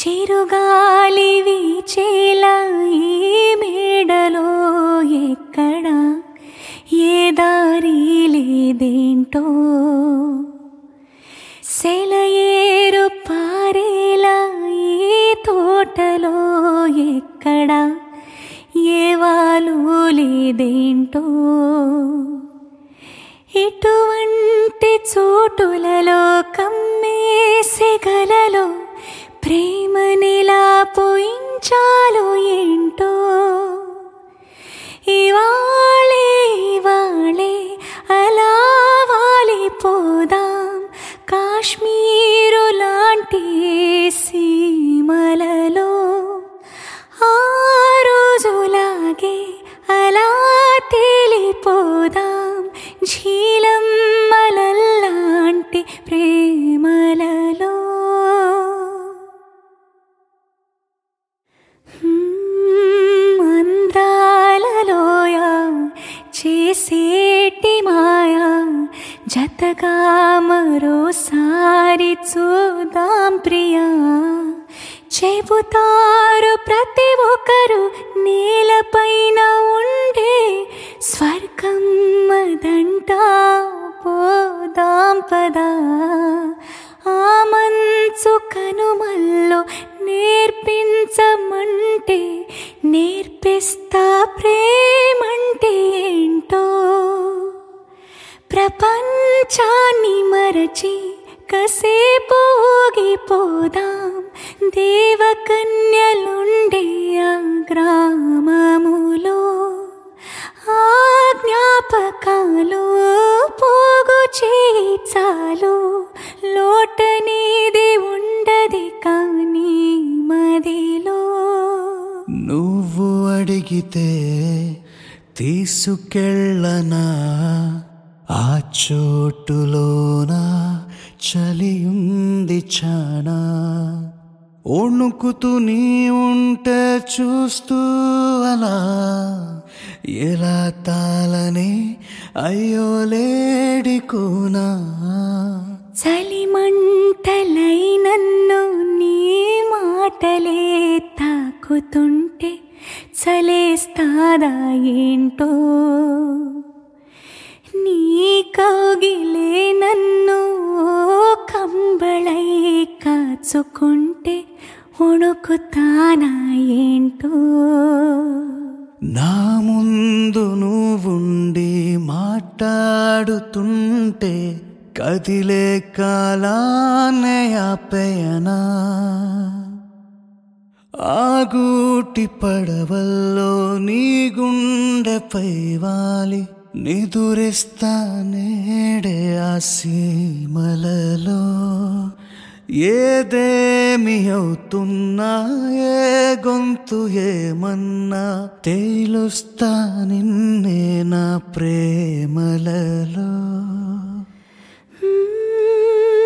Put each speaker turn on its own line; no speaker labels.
చిరుగాలి వీచేలా ఈ మేడలో ఎక్కడ ఏ దారి లేదేంటో సెలయేరు పారేలా ఈ తోటలో ఎక్కడ ఏ వాలు లేదేంటో ఇటువంటి చోటులలో కమ్మేసెగలలో ప్రేమనిలా పోయించాలో ఏంటో ఇవాళే ఇవాళే అలా వాలిపోదాం కాశ్మీరు లాంటి సీమలలో ఆ రోజులాగే అలా తేలిపోదాం ఝీలమ్మలల్లాంటి ప్రేమలలో హ్మ్, అందాలలోయ చేసేటి మాయా జతగా మరోసారి చూద్దాం ప్రియా చెబుతారు ప్రతి ఒక్కరు నేలపైన ఉండే స్వర్గం అదంట పోదాం పదా ఆ మంచు కనుమల్లో నేర్పించమంటే నేర్పిస్తా ప్రేమంటే ఏంటో ప్రపంచాన్ని మరచి కసేపు ఊగిపోదాం దేవకన్యలుండే ఆ గ్రామములో ఆ జ్ఞాపకాలు పోగు చేచాలు లోటనేది ఉండది కానీ మదిలో
నువ్వు అడిగితే తీసుకెళ్ళనా ఆ చోటులోన చలియుంది చానా వణుకుతూ నీ ఉంటే చూస్తూ అలా ఎలా తాళనే అయ్యో లేడికోనా
చలిమంటలై నన్ను నీ మాటలే తాకుతుంటే చలేస్తాదా ఏంటో నీ కౌగిలే నన్ను కంబళై కాచుకుంటే వణుకుతానా ఏంటో
నా ముందు నువ్వుండి మాట్లాడుతుంటే కదిలే కాలానే ఆపేయనా ఆగూటి పడవల్లో నీ గుండెపై వాలి నిదురిస్తా నేడే ఆ సీమలలో ఏదేమి అవుతున్నా ఏ గొంతు ఏమన్నా తేలుస్తా నిన్నే నా ప్రేమలలో
మ్మ్,